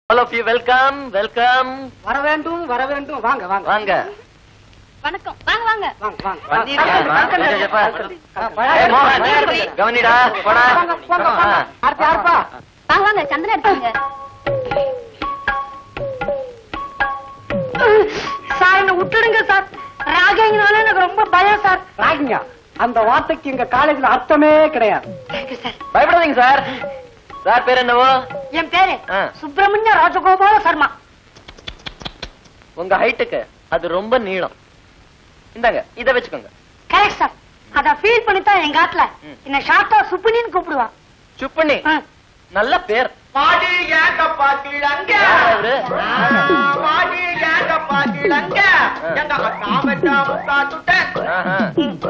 All of you welcome welcome வர வேண்டும் வர வேண்டும் வாங்க வாங்க வாங்க வணக்கம் வாங்க வாங்க வாங்க வாங்க வந்தீங்களா? கொஞ்சம் ஜப்பா. பழக- ஏய், மோகன், பழக- கவனிடா போடா வாங்க, போங்க, போங்க. ஆ. அடுத்து யாருப்பா வாங்க வாங்க சந்தனம் எடுத்துங்க சார் என்ன விட்டுடுங்க சார் ராகிங்கனால எனக்கு ரொம்ப பயம் சார் ராகிங்க அந்த வார்த்தைக்கு எங்க காலேஜ்ல அர்த்தமே கிடையாது பயப்படாதீங்க சார் சார் பேர் என்னவோ என் பேரு ஆ. சுப்பிரமணிய ராஜகோபால சர்மா உங்க ஹைட்டுக்கு அது ரொம்ப நீளம் இந்தாங்க இத வச்சுக்கோங்க கரெக்ட் சார் அத ஃபீல் பண்ணி தான் எங்க ஆட்ல ம். என்ன ஷார்ட்டா சுப்பினின்னு கூப்பிடுவான் சுப்பண்ணி நல்ல பேர் பாடி ஏங்கப்பா கிழங்க யார் அவரு? பாடி ஏங்கப்பா கிழங்க எங்க காமட்டா முக்காட்டுட்டேன் ஆஹா.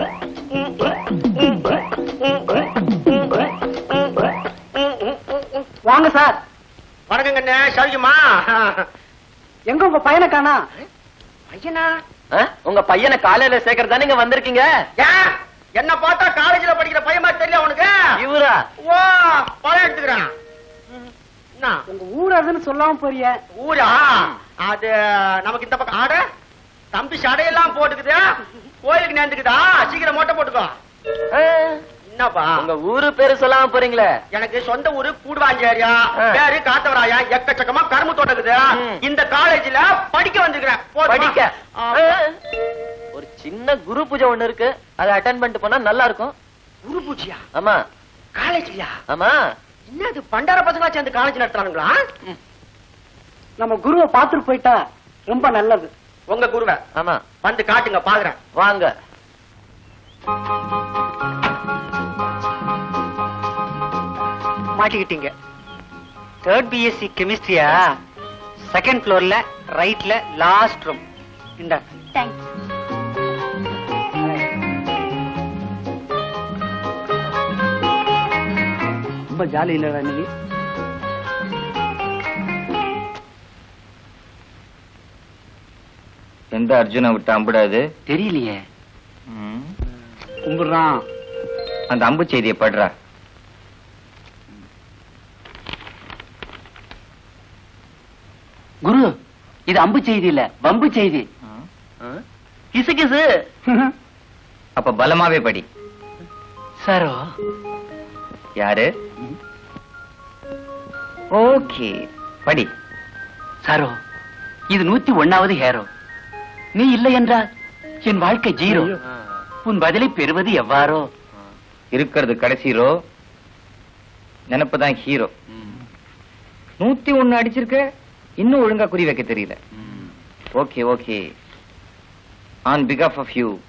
வாங்க சார் வணக்கங்கண்ணே சரிக்குமா எங்க உங்க பையனை காணா ஐயனா ஆ? உங்க பையனை காலையில சேர்க்கறதா நீங்க வந்திருக்கீங்க ஏன் என்ன பார்த்தா காலேஜ்ல படிக்கிற பையன் மாதிரி தெரியல உனக்கு இவரா ஓ பழம் எடுத்துக்கிறான் என்ன உங்க ஊர் அதுன்னு சொல்லாம போறிய ஊரா அது நமக்கு இந்த பக்கம் ஆட தம்பி சடையெல்லாம் போட்டுக்குது கோயிலுக்கு நேர்ந்துக்குதா சீக்கிரம் மொட்டை போட்டுக்கோ ஆ. என்னப்பா உங்க ஊரு பேரு சொல்லாம போறீங்களே எனக்கு சொந்த ஊரு கூடுவாஞ்சேரியா ஆ. பேரு காத்தவராயா எக்கச்சக்கமா கரும்பு தோட்டக்குது ம். இந்த காலேஜ்ல படிக்க வந்திருக்கிறேன் போதுமா? படிக்க ஆ. ஆ. ஒரு சின்ன குரு பூஜை ஒண்ணு இருக்கு அதை அட்டன் பண்ணிட்டு போனா நல்லா இருக்கும் குரு பூஜையா ஆமா காலேஜ்லயா ஆமா என்னது பண்டார பசங்களா சேர்ந்து காலேஜ் நடத்துறானுங்களா நம்ம குருவை பாத்துட்டு போயிட்டா ரொம்ப நல்லது உங்க குருவை ஆமா வந்து காட்டுங்க பாக்குறேன் வாங்க மாட்டிக்கிட்டீங்க தேர்ட் பிஎஸ்சி கெமிஸ்ட்ரியா செகண்ட் ஃப்ளோர்ல ரைட்ல லாஸ்ட் ரூம் இந்த தேங்க்ஸ் ரொம்ப ஜாலி இல்லடா நீ எந்த அர்ஜுனை விட்டு அம்பிடாது தெரியலையே கும்பிடுறான் அந்த அம்பு செய்தியை படுறா குரு இது அம்பு செய்தி இல்ல வம்பு செய்தி கிசு கிசு அப்ப பலமாவே படி சரோ யாரு ஓகே படி சரோ இது நூத்தி ஒன்னாவது ஹேரோ நீ இல்லை என்றால் என் வாழ்க்கை ஜீரோ உன் பதிலை பெறுவது எவ்வாறோ இருக்கிறது கடைசி ரோ நினைப்புதான் ஹீரோ நூத்தி ஒண்ணு அடிச்சிருக்க இன்னும் ஒழுங்கா குறி வைக்க தெரியல ஓகே ஓகே ஆன் பிகாஃப் ஆஃப் யூ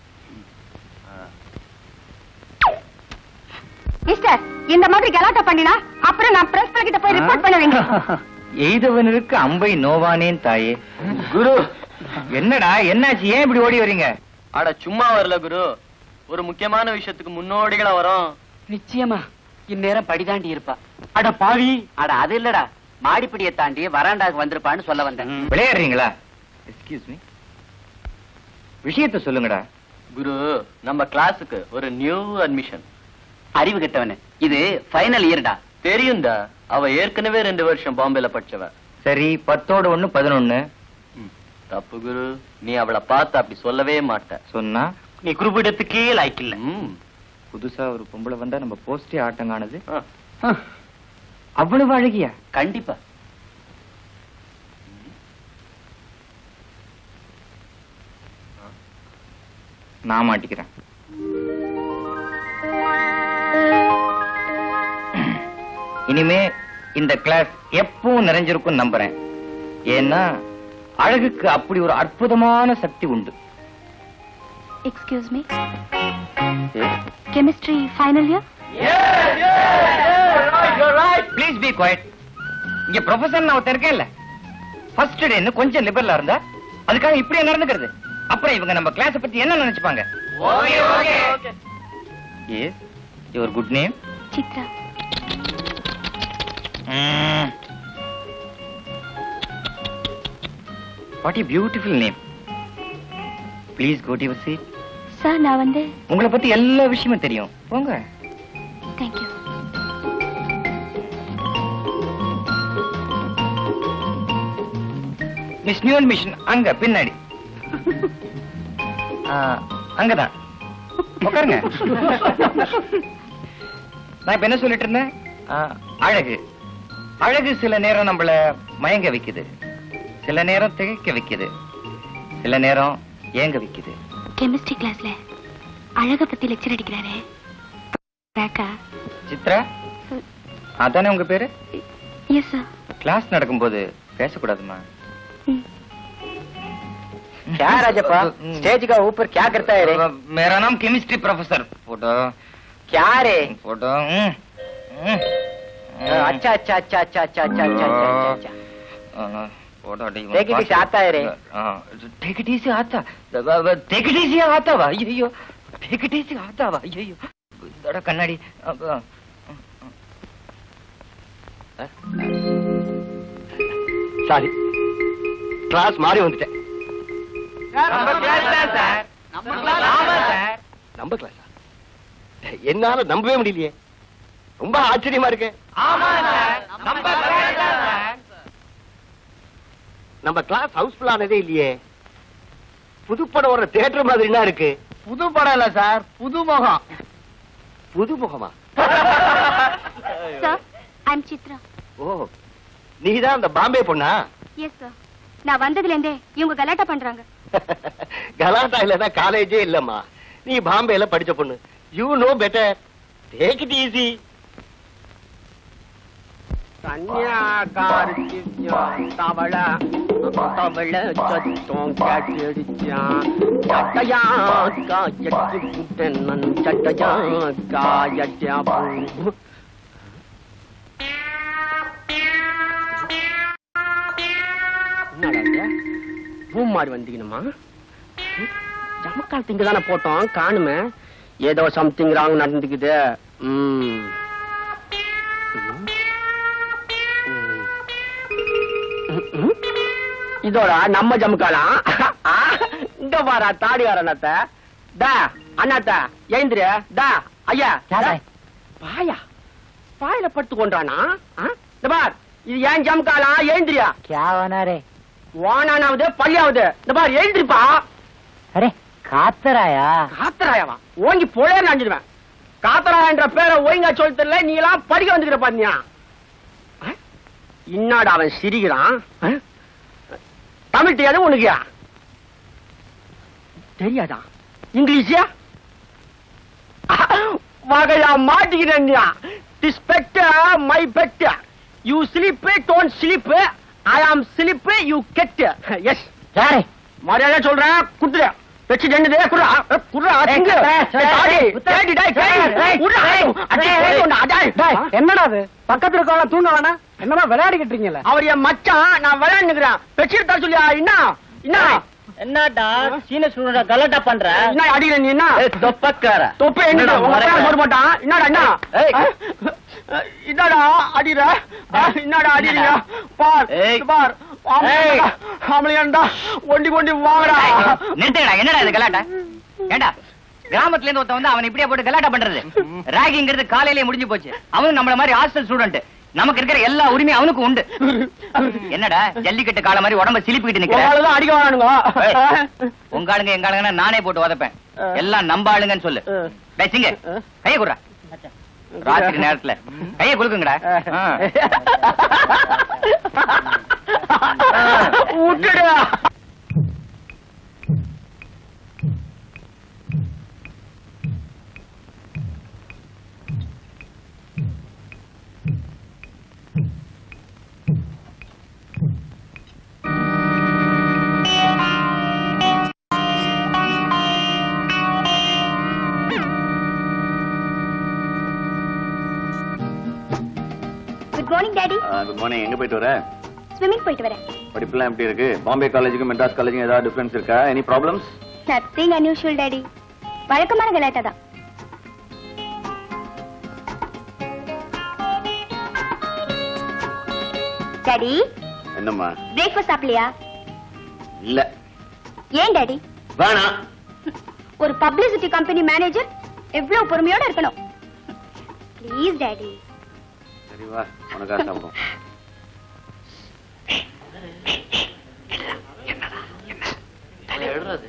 மிஸ்டர் இந்த மாதிரி கலாட்டா பண்ணினா அப்புறம் நான் பிரின்சிபல் கிட்ட போய் ரிப்போர்ட் பண்ணுவீங்க எய்தவனுக்கு அம்பை நோவானேன் தாயே குரு என்னடா என்னாச்சு ஏன் இப்படி ஓடி வரீங்க அட சும்மா வரல குரு ஒரு முக்கியமான விஷயத்துக்கு முன்னோடிகளா வரோம் நிச்சயமா இந்நேரம் படிதாண்டி இருப்பா அட பாவி அட அது இல்லடா மாடிப்படியை தாண்டி வராண்டாக்கு வந்திருப்பான்னு சொல்ல வந்தேன் விளையாடுறீங்களா எக்ஸ்கியூஸ் மீ விஷயத்த சொல்லுங்கடா குரு நம்ம கிளாஸுக்கு ஒரு நியூ அட்மிஷன் அறிவு கெட்டவனு இது ஃபைனல் இயர்டா தெரியும்டா அவ ஏற்கனவே ரெண்டு வருஷம் பாம்பேல படிச்சவ சரி பத்தோட ஒண்ணு பதினொன்னு தப்பு குரு நீ அவளை பார்த்து அப்படி சொல்லவே மாட்ட சொன்னா நீ குறிப்பிடத்துக்கே லாய்க்கு இல்ல ம். புதுசா ஒரு பொம்பளை வந்தா நம்ம போஸ்டே ஆட்டம் காணுது ஆ. அவ்வளவு அழகியா கண்டிப்பா நான் மாட்டிக்கிறேன் இனிமே இந்த கிளாஸ் எப்பவும் நிறைஞ்சிருக்கும் நம்புறேன் ஏன்னா அழகுக்கு அப்படி ஒரு அற்புதமான சக்தி உண்டு excuse me chemistry final year please be quiet இங்க ப்ரொஃபசர் நான் ஒருத்தன் இருக்கேன்ல ஃபர்ஸ்ட் டேன்னு கொஞ்சம் லிபரலா இருந்தா அதுக்காக இப்படியே நடந்துக்கிறது அப்புறம் இவங்க நம்ம கிளாஸ் பத்தி என்ன நினைச்சுப்பாங்க yes your good name Chitra what a beautiful name please go to your seat sir நான் வந்து உங்களை பத்தி எல்லா விஷயமும் தெரியும் போங்க தேங்க்யூ மிஸ் நியூன் மிஷன் அங்க பின்னாடி ஆ, அங்கதான் உட்காருங்க நான் இப்ப என்ன சொல்லிட்டு இருந்தேன் ஆ, அழகு அழகு சில நேரம் நம்மள மயங்க வைக்குது சில நேரம் திகைக்க வைக்குது சில நேரம் ஏங்க வைக்குது கெமிஸ்ட்ரி கிளாஸ்ல அழக பத்தி லெக்சர் அடிக்கிறாரே ராக்கா சித்ரா அதானே உங்க பேரு எஸ் சார் கிளாஸ் நடக்கும்போது பேசக்கூடாதுமா क्या राजप्पा स्टेज का ऊपर क्या करता है रे मेरा नाम केमिस्ट्री प्रोफेसर फोटो क्या रे फोटो अच्छा अच्छा अच्छा अच्छा अच्छा अच्छा अच्छा अच्छा अच्छा फोटो Take it easy, आता है रे। टेक इट इजी आता टेक इट इजी आता वा ஐயோ टेक इट इजी आता वा ஐயோ தட கண்ணாடி அப்ப, சாரி கிளாஸ் மாறி வந்துட்டேன் நம்ம class தான் சார். ஆமா சார். நம்ம கிளாஸா என்னால நம்பவே முடியலையே ரொம்ப ஆச்சரியமா இருக்கு ஆமா சார். நம்ம class தான் சார். நம்ம கிளாஸ் ஹவுஸ்ஃபுல் ஆனதே இல்லையே புது படம் வர தியேட்டர் மாதிரினா இருக்கு புது படம் இல்ல சார் புது முகம் புது முகமா சார் ஐம் சித்ரா ஓ நீதான் அந்த பாம்பே பொண்ணா எஸ் சார் நான் வந்ததுல இருந்தே இவங்க கலாட்டா பண்றாங்க கலாட்டா இல்லனா காலேஜே இல்லம்மா நீ பாம்பேல படிச்ச பொண்ணு you know better take it easy தவள தவள சத்தம் கேட்டுடுச்சான் சட்டையா காயட்டு புட்டன் நன் சட்டையா காயட்டா பூ என்னடா இது? பூ மாதிரி வந்தீங்கம்மா ஜமக்கால் திங்க தானே போட்டோம் காணுமே ஏதோ சம்திங் ராங் நடந்துக்குது ம் ம். ம். இதோட நம்ம ஜமுக்காலா இந்த பாரா தாடி அண்ணாத்த டா அண்ணாத்த ஏந்திர டா ஐயா யாரா? பாயா பாயில படுத்து கொண்டானா இந்த பார் இது ஏன் ஜமுக்காலா ஏந்திரியா क्या होना रे வானானாவது பள்ளியாவது இந்த பார் எழுந்திருப்பா अरे காத்தராயா காத்தராயவா ஓங்கி பொழைய நினைஞ்சிருவேன் காத்தராயன்ற பேரை ஒழுங்கா சொல்ல தெரியல நீ எல்லாம் படிக்க வந்துக்கிற பாத்தியா இன்னாடா அவன் சிரிக்கிறான் ஆ? தமிழ் தெரியாது உனக்கு தெரியாதா இங்கிலீஷியா வகையா மாட்டிக்கிறேன் this bed my bed you sleep don't sleep I am sleep you get S யாரே மரியாதை சொல்றேன் குத்துற வச்சு என்னது குடுறா குடுறா திங்கு என்னடா அது பக்கத்துல இருக்கவங்க தூங்க வேணாம் என்னமா விளையாடிக்கிட்டு இருக்கீங்கல்ல அவர் என் மச்சான் நான் விளையாண்டுக்கிறேன் வச்சு தர சொல்லியா என்ன என்ன என்னடா சீன ஸ்டூடெண்ட் கலாட்டா பண்ற என்ன அடிக்கிற நீ என்ன தொப்பக்கார தொப்பை என்ன என்னடா உங்க மறைக்கிற? பேர் போட மாட்டான் என்னடா என்ன ஏய். ஆ? என்னடா அடிற ஆ, என்னடா அடிறீங்க பார் ஏய். இது பார் ஏய். ஆம்பளையாண்டா ஒண்டி கொண்டி வாங்கடா நிறுத்துடா என்னடா இது கலாட்டா ஏண்டா கிராமத்துல இருந்து ஒருத்தன் வந்து அவன் இப்படியே போட்டு கலாட்டா பண்றது ராகிங்கிறது காலையிலேயே முடிஞ்சு போச்சு அவனும் நம்மள மாதிரி ஹாஸ்டல் ஸ்டூடெண்ட் நமக்கு இருக்கிற எல்லா உரிமையும் அவனுக்கு உண்டு என்னடா ஜல்லிக்கட்டு கால மாதிரி உடம்ப சிலிப்பிக்கிட்டு நிக்கிற உங்களாலதான் அடிக்க வரானுங்க உங்க ஆளுங்க எங்க ஆளுங்கன்னா நானே போட்டு உதப்பேன் எல்லாம் நம்ப ஆளுங்கன்னு சொல்லு பேசுங்க கைய குடுறா ராத்திரி நேரத்துல கைய குலுக்குங்கடா ஆ. விட்டுடு good morning daddy good morning எங்க போயிட்டு வர ஸ்விம்மிங் போயிட்டு வரேன் படிப்புலாம் எப்படி இருக்கு பாம்பே காலேஜுக்கும் மெட்ராஸ் காலேஜுக்கும் ஏதாவது டிஃபரன்ஸ் இருக்கா any problems nothing unusual daddy வழக்கமான கலாட்டா தான் டாடி என்னம்மா பிரேக்ஃபாஸ்ட் சாப்பிடலையா இல்ல ஏன் டாடி வேணாம் ஒரு பப்ளிசிட்டி கம்பெனி மேனேஜர் எவ்வளவு பொறுமையோட இருக்கணும் ப்ளீஸ் டாடி சரி வா உனக்காக சாப்பிடும் எழுறது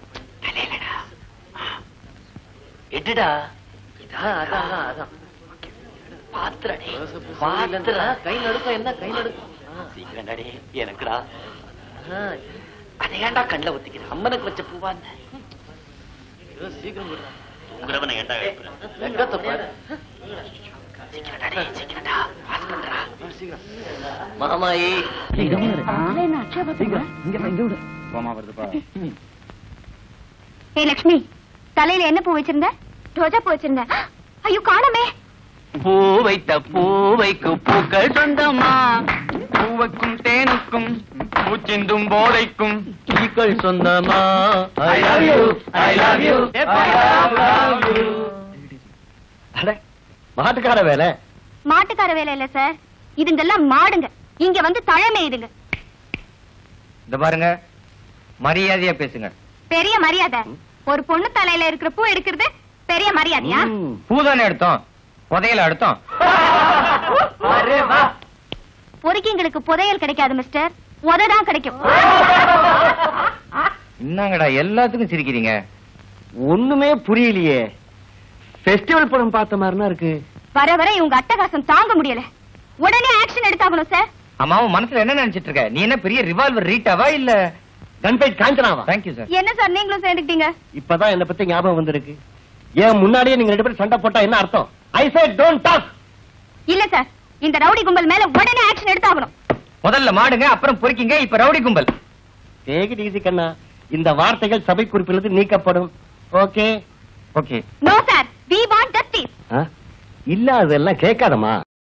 எட்டுடா இதான் அதான் அதான், அதான் பாத்துறடே பாத்துற கை நடுக்கம் என்ன கை நடுக்கம் சீக்கிரம் டே எனக்குடா அதை ஏன்டா கண்ணில் ஒத்திக்கிறேன் அம்மனுக்கு வச்ச பூவா இந்த சீக்கிரம் உங்கிறவனை ஏண்டா வெங்கத்தை பாரு சீக்கிரம்டா டேய், சீக்கிரம்டா. pass பண்றா. மாமாயி ஏ லக்ஷ்மி தலையில என்ன பூ வச்சிருந்த ரோஜா பூ வச்சிருந்த ஐயோ காணமே பூ வைத்த பூ வைக்கும் பூக்கள் சொந்தமா பூவுக்கும் தேனுக்கும் பூச்சிந்தும் போதைக்கும் ஈக்கள் சொந்தமா I love you I love you மாட்டுக்கார வேலை மாட்டுக்கார வேலை இல்ல சார் இதுங்கெல்லாம் மாடுங்க இங்க வந்து தழமை இதுங்க இந்த பாருங்க மரியாதையா பேசுங்க பெரிய மரியாதை ஒரு பொண்ணு தலையில இருக்கிற பூ எடுக்கிறது பெரிய மரியாதையா பூதானே எடுத்தோம் புதையல எடுத்தோம் பொறுக்கிங்களுக்கு புதையல் கிடைக்காது மிஸ்டர் உததான் கிடைக்கும் என்னங்கடா எல்லாத்துக்கும் சிரிக்கிறீங்க ஒண்ணுமே புரியலையே ஃபெஸ்டிவல் படம் பார்த்த மாதிரினா இருக்கு வர வர இவங்க அட்டகாசம் தாங்க முடியல உடனே ஆக்ஷன் எடுத்தாகணும் சார் அம்மாவும் மனசுல என்ன நினைச்சிட்டு இருக்க நீ என்ன பெரிய ரிவால்வர் ரீட்டாவா இல்ல கன்பைட் காஞ்சனாவா தேங்க்யூ சார் என்ன சார் நீங்களும் சேர்ந்துக்கிட்டீங்க இப்பதான் என்ன பத்தி ஞாபகம் வந்திருக்கு ஏன் முன்னாடியே நீங்க ரெண்டு பேரும் சண்டை போட்டா என்ன அர்த்தம் ஐ சே டோன்ட் டாக் இல்ல சார் இந்த ரவுடி கும்பல் மேல உடனே ஆக்ஷன் எடுத்தாகணும் முதல்ல மாடுங்க அப்புறம் பொறுக்கிங்க இப்ப ரவுடி கும்பல் டேக் இட் ஈஸி கண்ணா இந்த வார்த்தைகள் சபை குறிப்பிலிருந்து நீக்கப்படும் okay okay no sir we want justice இல்ல அதெல்லாம் கேட்காதமா